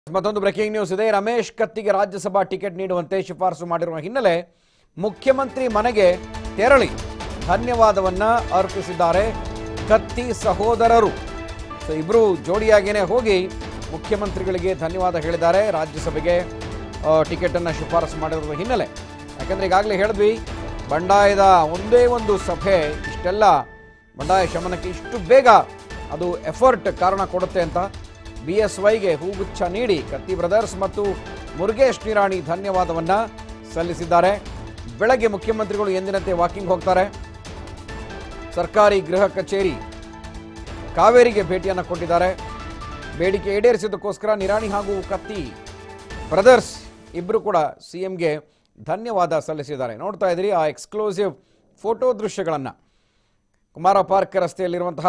ಮತ್ತೊಂದು breaking news ಇದೆ ರಮೇಶ್ ಕತ್ತಿಗೆ ರಾಜ್ಯಸಭಾ ಟಿಕೆಟ್ ನೀಡುವಂತೆ ಶಿಫಾರಸು ಮಾಡಿರುವ ಹಿನ್ನೆಲೆ ಮುಖ್ಯಮಂತ್ರಿ ಮನೆಗೆ ತೆರಳಿ ಧನ್ಯವಾದವನ್ನ ಅರ್ಪಿಸಿದ್ದಾರೆ ಕತ್ತಿ ಸಹೋದರರು ಸೊ ಇಬ್ಬರು ಜೋಡಿಯಾಗೇನೆ ಹೋಗಿ ಮುಖ್ಯಮಂತ್ರಿಗಳಿಗೆ ಧನ್ಯವಾದ ಹೇಳಿದ್ದಾರೆ ರಾಜ್ಯಸಭೆಗೆ ಆ, ಟಿಕೆಟನ್ನು ಶಿಫಾರಸು ಮಾಡಿರುವ ಹಿನ್ನೆಲೆ ಯಾಕಂದ್ರೆ ಈಗಾಗಲೇ ಹೇಳಿದ್ವಿ ಬಂಡಾಯದ ಒಂದೇ ಒಂದು ಸಭೆ ಇಷ್ಟೆಲ್ಲ ಬಂಡಾಯ ಶಮನಕ್ಕೆ ಇಷ್ಟು ಬೇಗ ಅದು ಎಫರ್ಟ್ ಕಾರಣ ಕೊಡುತ್ತೆ ಅಂತ ಬಿ ಎಸ್ ವೈಗೆ ಹೂಗುಚ್ಛ ನೀಡಿ ಕತ್ತಿ ಬ್ರದರ್ಸ್ ಮತ್ತು ಮುರುಗೇಶ್ ನಿರಾಣಿ ಧನ್ಯವಾದವನ್ನ ಸಲ್ಲಿಸಿದ್ದಾರೆ ಬೆಳಗ್ಗೆ ಮುಖ್ಯಮಂತ್ರಿಗಳು ಎಂದಿನಂತೆ ವಾಕಿಂಗ್ ಹೋಗ್ತಾರೆ ಸರ್ಕಾರಿ ಗೃಹ ಕಚೇರಿ ಕಾವೇರಿಗೆ ಭೇಟಿಯನ್ನು ಕೊಟ್ಟಿದ್ದಾರೆ ಬೇಡಿಕೆ ಈಡೇರಿಸಿದ್ದಕ್ಕೋಸ್ಕರ ನಿರಾಣಿ ಹಾಗೂ ಕತ್ತಿ ಬ್ರದರ್ಸ್ ಇಬ್ಬರು ಕೂಡ ಸಿ ಎಂಗೆ ಧನ್ಯವಾದ ಸಲ್ಲಿಸಿದ್ದಾರೆ ನೋಡ್ತಾ ಇದ್ದೀರಿ ಆ ಎಕ್ಸ್ಕ್ಲೂಸಿವ್ ಫೋಟೋ ದೃಶ್ಯಗಳನ್ನು ಕುಮಾರ ಪಾರ್ಕ್ ರಸ್ತೆಯಲ್ಲಿರುವಂತಹ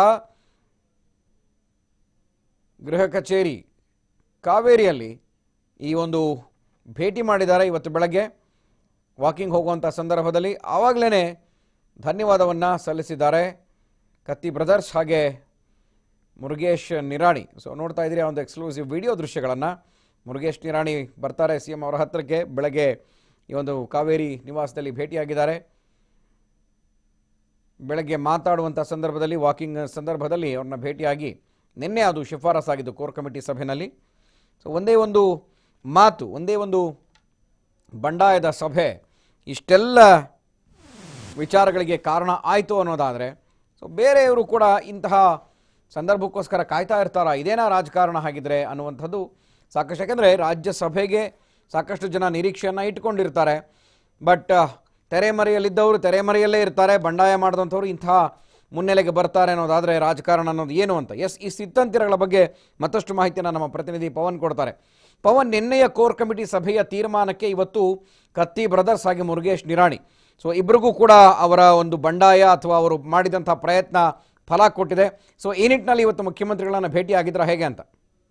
ಗೃಹ ಕಚೇರಿ ಕಾವೇರಿಯಲ್ಲಿ ಈ ಒಂದು ಭೇಟಿ ಮಾಡಿದ್ದಾರೆ ಇವತ್ತು ಬೆಳಗ್ಗೆ ವಾಕಿಂಗ್ ಹೋಗುವಂಥ ಸಂದರ್ಭದಲ್ಲಿ ಆವಾಗಲೇ ಧನ್ಯವಾದವನ್ನು ಸಲ್ಲಿಸಿದ್ದಾರೆ ಕತ್ತಿ ಬ್ರದರ್ಸ್ ಹಾಗೆ ಮುರುಗೇಶ್ ನಿರಾಣಿ ಸೊ ನೋಡ್ತಾ ಇದ್ದೀರಿ ಆ ಒಂದು ಎಕ್ಸ್ಕ್ಲೂಸಿವ್ ವಿಡಿಯೋ ದೃಶ್ಯಗಳನ್ನು ಮುರುಗೇಶ್ ನಿರಾಣಿ ಬರ್ತಾರೆ ಸಿ ಎಂ ಅವರ ಹತ್ತಿರಕ್ಕೆ ಬೆಳಗ್ಗೆ ಈ ಒಂದು ಕಾವೇರಿ ನಿವಾಸದಲ್ಲಿ ಭೇಟಿಯಾಗಿದ್ದಾರೆ ಬೆಳಗ್ಗೆ ಮಾತಾಡುವಂಥ ಸಂದರ್ಭದಲ್ಲಿ ವಾಕಿಂಗ್ ಸಂದರ್ಭದಲ್ಲಿ ಅವ್ರನ್ನ ಭೇಟಿಯಾಗಿ ನಿನ್ನೆ ಅದು ಶಿಫಾರಸಾಗಿದ್ದು ಕೋರ್ ಕಮಿಟಿ ಸಭೆಯಲ್ಲಿ ಸೊ ಒಂದೇ ಒಂದು ಮಾತು ಒಂದೇ ಒಂದು ಬಂಡಾಯದ ಸಭೆ ಇಷ್ಟೆಲ್ಲ ವಿಚಾರಗಳಿಗೆ ಕಾರಣ ಆಯಿತು ಅನ್ನೋದಾದರೆ ಸೊ ಬೇರೆಯವರು ಕೂಡ ಇಂತಹ ಸಂದರ್ಭಕ್ಕೋಸ್ಕರ ಕಾಯ್ತಾ ಇರ್ತಾರ ಇದೇನಾ ರಾಜಕಾರಣ ಹಾಗಿದ್ರೆ ಅನ್ನುವಂಥದ್ದು ಸಾಕಷ್ಟು ಯಾಕಂದರೆ ರಾಜ್ಯಸಭೆಗೆ ಸಾಕಷ್ಟು ಜನ ನಿರೀಕ್ಷೆಯನ್ನು ಇಟ್ಕೊಂಡಿರ್ತಾರೆ ಬಟ್ ತೆರೆಮರೆಯಲ್ಲಿದ್ದವರು ತೆರೆಮರೆಯಲ್ಲೇ ಇರ್ತಾರೆ ಬಂಡಾಯ ಮಾಡಿದಂಥವ್ರು ಇಂತಹ ಮುನ್ನೆಲೆಗೆ ಬರ್ತಾರೆ ಅನ್ನೋದಾದರೆ ರಾಜಕಾರಣ ಅನ್ನೋದು ಏನು ಅಂತ ಎಸ್ ಈ ಸಿದ್ಧಾಂತಿರಗಳ ಬಗ್ಗೆ ಮತ್ತಷ್ಟು ಮಾಹಿತಿಯನ್ನು ನಮ್ಮ ಪ್ರತಿನಿಧಿ ಪವನ್ ಕೊಡ್ತಾರೆ ಪವನ್ ನಿನ್ನೆಯ ಕೋರ್ ಕಮಿಟಿ ಸಭೆಯ ತೀರ್ಮಾನಕ್ಕೆ ಇವತ್ತು ಕತ್ತಿ ಬ್ರದರ್ಸ್ ಹಾಗೆ ಮುರುಗೇಶ್ ನಿರಾಣಿ ಸೊ ಇಬ್ಬರಿಗೂ ಕೂಡ ಅವರ ಒಂದು ಬಂಡಾಯ ಅಥವಾ ಅವರು ಮಾಡಿದಂಥ ಪ್ರಯತ್ನ ಫಲ ಕೊಟ್ಟಿದೆ ಸೊ ಈ ನಿಟ್ಟಿನಲ್ಲಿ ಇವತ್ತು ಮುಖ್ಯಮಂತ್ರಿಗಳನ್ನ ಭೇಟಿ ಆಗಿದ್ರ ಹೇಗೆ ಅಂತ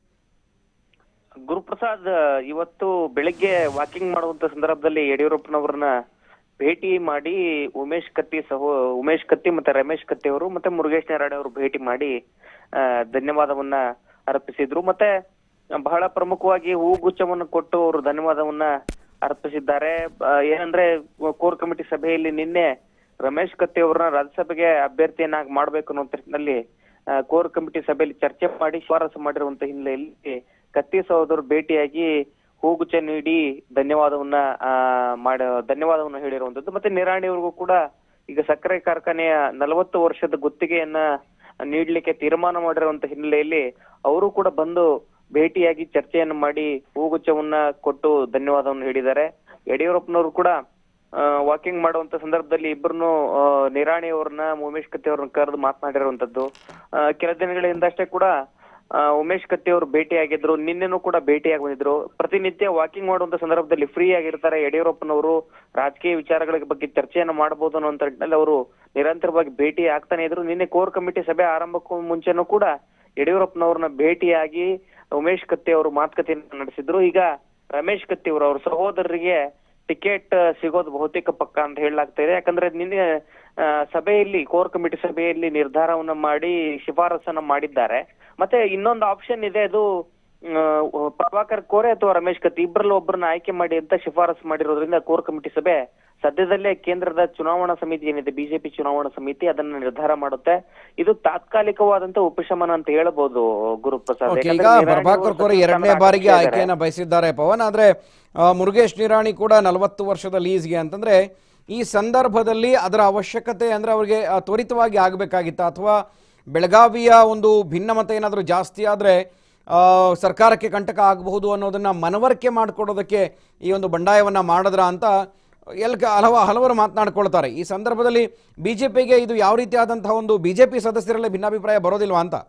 ಗುರುಪ್ರಸಾದ್ ಇವತ್ತು ಬೆಳಿಗ್ಗೆ ವಾಕಿಂಗ್ ಮಾಡುವಂತ ಸಂದರ್ಭದಲ್ಲಿ ಯಡಿಯೂರಪ್ಪನವ್ರನ್ನ ಭೇಟಿ ಮಾಡಿ ಉಮೇಶ್ ಕತ್ತಿ ಸಹೋ ಉಮೇಶ್ ಕತ್ತಿ ಮತ್ತೆ ರಮೇಶ್ ಕತ್ತಿ ಅವರು ಮತ್ತೆ ಮುರುಗೇಶ್ ನಾರಾಯಣ ಅವರು ಭೇಟಿ ಮಾಡಿ ಆ, ಧನ್ಯವಾದವನ್ನ ಅರ್ಪಿಸಿದ್ರು ಮತ್ತೆ ಬಹಳ ಪ್ರಮುಖವಾಗಿ ಹೂಗುಚ್ಛವನ್ನು ಕೊಟ್ಟು ಅವರು ಧನ್ಯವಾದವನ್ನ ಅರ್ಪಿಸಿದ್ದಾರೆ ಆ, ಏನಂದ್ರೆ ಕೋರ್ ಕಮಿಟಿ ಸಭೆಯಲ್ಲಿ ನಿನ್ನೆ ರಮೇಶ್ ಕತ್ತಿ ಅವರನ್ನ ರಾಜ್ಯಸಭೆಗೆ ಅಭ್ಯರ್ಥಿಯನ್ನಾಗಿ ಮಾಡ್ಬೇಕು ಅನ್ನೋ ನಿಟ್ಟಿನಲ್ಲಿ ಆ, ಕೋರ್ ಕಮಿಟಿ ಸಭೆಯಲ್ಲಿ ಚರ್ಚೆ ಮಾಡಿ ಶಿಫಾರಸು ಮಾಡಿರುವಂತ ಹಿನ್ನೆಲೆಯಲ್ಲಿ ಕತ್ತಿ ಸಹೋದರರು ಭೇಟಿಯಾಗಿ ಹೂಗುಚ್ಛ ನೀಡಿ ಧನ್ಯವಾದವನ್ನ ಆ, ಮಾಡ ಧನ್ಯವಾದವನ್ನ ಹೇಳಿರುವಂತದ್ದು ಮತ್ತೆ ನಿರಾಣಿ ಅವ್ರಿಗೂ ಕೂಡ ಈಗ ಸಕ್ಕರೆ ಕಾರ್ಖಾನೆಯ ನಲವತ್ತು ವರ್ಷದ ಗುತ್ತಿಗೆಯನ್ನ ನೀಡ್ಲಿಕ್ಕೆ ತೀರ್ಮಾನ ಮಾಡಿರುವಂತ ಹಿನ್ನೆಲೆಯಲ್ಲಿ ಅವರು ಕೂಡ ಬಂದು ಭೇಟಿಯಾಗಿ ಚರ್ಚೆಯನ್ನು ಮಾಡಿ ಹೂಗುಚ್ಛವನ್ನ ಕೊಟ್ಟು ಧನ್ಯವಾದವನ್ನು ಹೇಳಿದ್ದಾರೆ ಯಡಿಯೂರಪ್ಪನವರು ಕೂಡ ವಾಕಿಂಗ್ ಮಾಡುವಂತ ಸಂದರ್ಭದಲ್ಲಿ ಇಬ್ಬರನ್ನು ನಿರಾಣಿ ಅವ್ರನ್ನ ಉಮೇಶ್ ಕತ್ತಿ ಅವ್ರನ್ನ ಕರೆದು ಮಾತನಾಡಿರುವಂತದ್ದು ಆ, ಕೆಲ ದಿನಗಳ ಹಿಂದಷ್ಟೇ ಕೂಡ ಆ, ಉಮೇಶ್ ಕತ್ತಿ ಅವರು ಭೇಟಿಯಾಗಿದ್ರು ನಿನ್ನೆನೂ ಕೂಡ ಭೇಟಿಯಾಗಿ ಬಂದಿದ್ರು ಪ್ರತಿನಿತ್ಯ ವಾಕಿಂಗ್ ಮಾಡುವಂತ ಸಂದರ್ಭದಲ್ಲಿ ಫ್ರೀ ಆಗಿರ್ತಾರೆ ಯಡಿಯೂರಪ್ಪನವರು ರಾಜಕೀಯ ವಿಚಾರಗಳ ಬಗ್ಗೆ ಚರ್ಚೆಯನ್ನ ಮಾಡಬಹುದು ಅನ್ನುವಂತ ನಿಟ್ಟಿನಲ್ಲಿ ಅವರು ನಿರಂತರವಾಗಿ ಭೇಟಿ ಆಗ್ತಾನೆ ಇದ್ರು ನಿನ್ನೆ ಕೋರ್ ಕಮಿಟಿ ಸಭೆ ಆರಂಭಕ್ಕೂ ಮುಂಚೆನೂ ಕೂಡ ಯಡಿಯೂರಪ್ಪನವ್ರನ್ನ ಭೇಟಿಯಾಗಿ ಉಮೇಶ್ ಕತ್ತಿ ಅವರು ಮಾತುಕತೆಯನ್ನು ನಡೆಸಿದ್ರು ಈಗ ರಮೇಶ್ ಕತ್ತಿ ಅವರು ಅವ್ರ ಸಹೋದರರಿಗೆ ಟಿಕೆಟ್ ಸಿಗೋದು ಬಹುತೇಕ ಪಕ್ಕ ಅಂತ ಹೇಳಲಾಗ್ತಾ ಇದೆ ಯಾಕಂದ್ರೆ ನಿನ್ನೆ ಆ, ಸಭೆಯಲ್ಲಿ ಕೋರ್ ಕಮಿಟಿ ಸಭೆಯಲ್ಲಿ ನಿರ್ಧಾರವನ್ನ ಮಾಡಿ ಶಿಫಾರಸನ್ನ ಮಾಡಿದ್ದಾರೆ ಮತ್ತೆ ಇನ್ನೊಂದು ಆಪ್ಷನ್ ಇದೆ ಅದು ಆ, ಪ್ರಭಾಕರ್ ಕೋರೆ ಅಥವಾ ರಮೇಶ್ ಕತ್ತಿ ಇಬ್ಬರಲ್ಲಿ ಒಬ್ಬರನ್ನ ಆಯ್ಕೆ ಮಾಡಿ ಅಂತ ಶಿಫಾರಸು ಮಾಡಿರೋದ್ರಿಂದ ಕೋರ್ ಕಮಿಟಿ ಸಭೆ ಸದ್ಯದಲ್ಲೇ ಕೇಂದ್ರದ ಚುನಾವಣಾ ಸಮಿತಿ ಏನಿದೆ ಬಿಜೆಪಿ ಚುನಾವಣಾ ಸಮಿತಿ ಅದನ್ನ ನಿರ್ಧಾರ ಮಾಡುತ್ತೆ ಇದು ತಾತ್ಕಾಲಿಕವಾದಂತ ಉಪಶಮನ ಅಂತ ಹೇಳ್ಬೋದು ಗುರುಪ್ರಸಾದ್ ಓಕೆ ಯಾಕಂದ್ರೆ ಈಗ ನಿರಾಣಿ ಪ್ರಭಾಕರ್ ಅವರು ಕೋರೆ ಸಚಿವ ಎರಡನೇ ಸ್ಥಾನದ ಬಾರಿಗೆ ಆಕಾಂಕ್ಷಿ ಇದ್ದಾರೆ. ಆಯ್ಕೆಯನ್ನು ಬಯಸಿದ್ದಾರೆ ಪವನ್ ಆದ್ರೆ ಆ, ಮುರುಗೇಶ್ ನಿರಾಣಿ ಕೂಡ ನಲವತ್ತು ವರ್ಷದ ಲೀಸ್ಗೆ ಅಂತಂದ್ರೆ ಈ ಸಂದರ್ಭದಲ್ಲಿ ಅದರ ಅವಶ್ಯಕತೆ ಅಂದ್ರೆ ಅವರಿಗೆ ಆ, ತ್ವರಿತವಾಗಿ ಆಗಬೇಕಾಗಿತ್ತ ಅಥವಾ ಬೆಳಗಾವಿಯ ಒಂದು ಭಿನ್ನಮತ ಏನಾದರೂ ಜಾಸ್ತಿ ಆದರೆ ಸರ್ಕಾರಕ್ಕೆ ಕಂಟಕ ಆಗಬಹುದು ಅನ್ನೋದನ್ನ ಮನವರಿಕೆ ಮಾಡಿಕೊಡೋದಕ್ಕೆ ಈ ಒಂದು ಬಂಡಾಯವನ್ನ ಮಾಡಿದ್ರ ಅಂತ ಎಲ್ ಹಲವ ಹಲವರು ಮಾತನಾಡ್ಕೊಳ್ತಾರೆ ಈ ಸಂದರ್ಭದಲ್ಲಿ ಬಿಜೆಪಿಗೆ ಇದು ಯಾವ ರೀತಿಯಾದಂತಹ ಒಂದು ಬಿಜೆಪಿ ಸದಸ್ಯರಲ್ಲೇ ಭಿನ್ನಾಭಿಪ್ರಾಯ ಬರೋದಿಲ್ವಾ ಅಂತ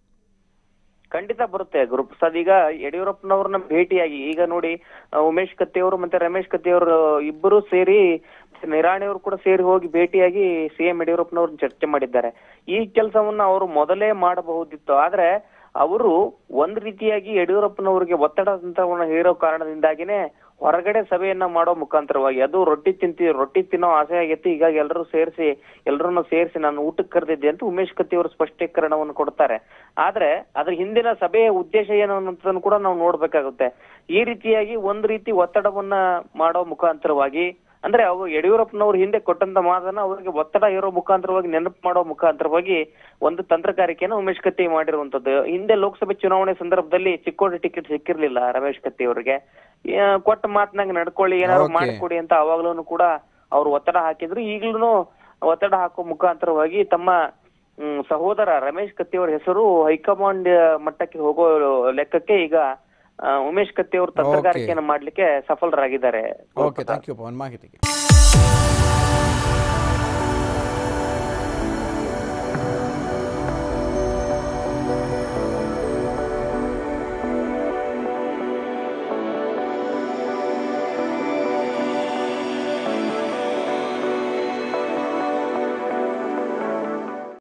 ಖಂಡಿತ ಬರುತ್ತೆ ಗುರುಪ್ರಸಾದ್ ಈಗ ಯಡಿಯೂರಪ್ಪನವ್ರನ್ನ ಭೇಟಿಯಾಗಿ ಈಗ ನೋಡಿ ಆ, ಉಮೇಶ್ ಕತ್ತಿ ಅವರು ಮತ್ತೆ ರಮೇಶ್ ಕತ್ತಿ ಅವರು ಇಬ್ಬರು ಸೇರಿ ನಿರಾಣಿ ಅವರು ಕೂಡ ಸೇರಿ ಹೋಗಿ ಭೇಟಿಯಾಗಿ ಸಿಎಂ ಯಡಿಯೂರಪ್ಪನವ್ರನ್ನ ಚರ್ಚೆ ಮಾಡಿದ್ದಾರೆ ಈ ಕೆಲಸವನ್ನ ಅವರು ಮೊದಲೇ ಮಾಡಬಹುದಿತ್ತು ಆದ್ರೆ ಅವರು ಒಂದ್ ರೀತಿಯಾಗಿ ಯಡಿಯೂರಪ್ಪನವರಿಗೆ ಒತ್ತಡ ತಂತ್ರವನ್ನ ಹೇರೋ ಕಾರಣದಿಂದಾಗಿನೇ ಹೊರಗಡೆ ಸಭೆಯನ್ನ ಮಾಡೋ ಮುಖಾಂತರವಾಗಿ ಅದು ರೊಟ್ಟಿ ತಿಂತಿ ರೊಟ್ಟಿ ತಿನ್ನೋ ಆಸೆ ಆಗೈತಿ ಹೀಗಾಗಿ ಎಲ್ಲರೂ ಸೇರಿಸಿ ಎಲ್ಲರನ್ನು ಸೇರಿಸಿ ನಾನು ಊಟಕ್ಕೆ ಕರೆದಿದ್ದೆ ಅಂತ ಉಮೇಶ್ ಕತ್ತಿ ಅವರು ಸ್ಪಷ್ಟೀಕರಣವನ್ನು ಕೊಡ್ತಾರೆ ಆದ್ರೆ ಅದ್ರ ಹಿಂದಿನ ಸಭೆಯ ಉದ್ದೇಶ ಏನು ಅನ್ನೋದನ್ನು ಕೂಡ ನಾವು ನೋಡ್ಬೇಕಾಗುತ್ತೆ ಈ ರೀತಿಯಾಗಿ ಒಂದ್ ರೀತಿ ಒತ್ತಡವನ್ನ ಮಾಡೋ ಮುಖಾಂತರವಾಗಿ ಅಂದ್ರೆ ಅವರು ಯಡಿಯೂರಪ್ಪನವ್ರು ಹಿಂದೆ ಕೊಟ್ಟಂತ ಮಾತನ್ನ ಅವರಿಗೆ ಒತ್ತಡ ಇರೋ ಮುಖಾಂತರವಾಗಿ ನೆನಪು ಮಾಡೋ ಮುಖಾಂತರವಾಗಿ ಒಂದು ತಂತ್ರಗಾರಿಕೆಯನ್ನು ಉಮೇಶ್ ಕತ್ತಿ ಮಾಡಿರುವಂತದ್ದು ಹಿಂದೆ ಲೋಕಸಭೆ ಚುನಾವಣೆ ಸಂದರ್ಭದಲ್ಲಿ ಚಿಕ್ಕೋಡಿ ಟಿಕೆಟ್ ಸಿಕ್ಕಿರ್ಲಿಲ್ಲ ರಮೇಶ್ ಕತ್ತಿ ಅವರಿಗೆ ಕೊಟ್ಟ ಮಾತನಾಗ ನಡ್ಕೊಳ್ಳಿ ಏನಾದ್ರು Okay. ಮಾಡಿಕೊಡಿ ಅಂತ ಅವಾಗ್ಲೂ ಕೂಡ ಅವ್ರು ಒತ್ತಡ ಹಾಕಿದ್ರು ಈಗ್ಲೂ ಒತ್ತಡ ಹಾಕೋ ಮುಖಾಂತರವಾಗಿ ತಮ್ಮ ಹ್ಮ್, ಸಹೋದರ ರಮೇಶ್ ಕತ್ತಿ ಅವರ ಹೆಸರು ಹೈಕಮಾಂಡ್ ಮಟ್ಟಕ್ಕೆ ಹೋಗೋ ಲೆಕ್ಕಕ್ಕೆ ಈಗ ಆ, ಉಮೇಶ್ ಕತ್ತಿ ಅವರು ತಂತ್ರಗಾರಿಕೆಯನ್ನು ಮಾಡ್ಲಿಕ್ಕೆ ಸಫಲರಾಗಿದ್ದಾರೆ ಓಕೆ ಥ್ಯಾಂಕ್ ಯು ಪವನ್ ಮಾಹಿತಿಗೆ